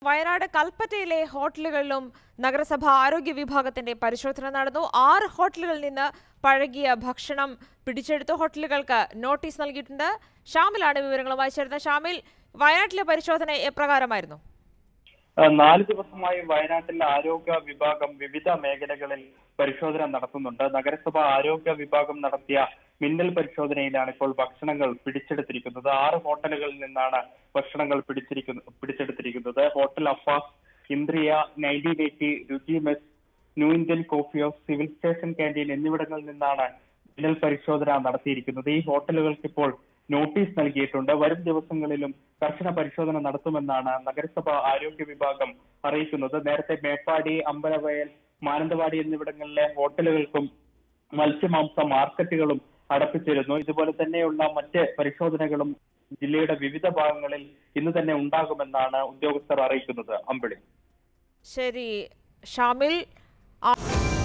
വയനാട് കൽപ്പറ്റയിലെ ഹോട്ടലുകളിലും നഗരസഭ ആരോഗ്യ വിഭാഗത്തിന്റെ പരിശോധന നടന്നു ആറ് ഹോട്ടലുകളിൽ നിന്ന് പഴകിയ ഭക്ഷണം പിടിച്ചെടുത്തു ഹോട്ടലുകൾക്ക് നോട്ടീസ് നൽകിയിട്ടുണ്ട് ഷാമിലാണ് വിവരങ്ങളുമായി ചേരുന്നത് ഷാമിൽ വയനാട്ടിലെ പരിശോധന എപ്രകാരമായിരുന്നു ആ, നാല് ദിവസമായി വയനാട്ടിലെ ആരോഗ്യ വിഭാഗം വിവിധ മേഖലകളിൽ പരിശോധന നടത്തുന്നുണ്ട് നഗരസഭ ആരോഗ്യ വിഭാഗം നടത്തിയ മിന്നൽ പരിശോധനയിലാണ് ഇപ്പോൾ ഭക്ഷണങ്ങൾ പിടിച്ചെടുത്തിരിക്കുന്നത് ആറ് ഹോട്ടലുകളിൽ നിന്നാണ് ഭക്ഷണങ്ങൾ പിടിച്ചിരിക്കുന്നത് പിടിച്ചെടുത്തിരിക്കുന്നത് hotel Afas Indriya nineteen eighty Ruchi mess new Indian coffee house civil station canteen എന്നിവിടങ്ങളിൽ നിന്നാണ് മിന്നൽ പരിശോധന നടത്തിയിരിക്കുന്നത് ഈ ഹോട്ടലുകൾക്ക് ഇപ്പോൾ നോട്ടീസ് നൽകിയിട്ടുണ്ട് വരും ദിവസങ്ങളിലും കർശന പരിശോധന നടത്തുമെന്നാണ് നഗരസഭ ആരോഗ്യ വിഭാഗം അറിയിക്കുന്നത് നേരത്തെ മേപ്പാടി അമ്പലവയൽ മാനന്തവാടി എന്നിവിടങ്ങളിലെ ഹോട്ടലുകൾക്കും മത്സ്യമാംസ മാർക്കറ്റുകളും അടപ്പിച്ചിരുന്നു ഇതുപോലെ തന്നെയുള്ള മറ്റ് പരിശോധനകളും ജില്ലയുടെ വിവിധ ഭാഗങ്ങളിൽ ഇന്ന് തന്നെ ഉണ്ടാകുമെന്നാണ് ഉദ്യോഗസ്ഥർ അറിയിക്കുന്നത് അമ്പിളി ശരി ഷാമിൽ ആ-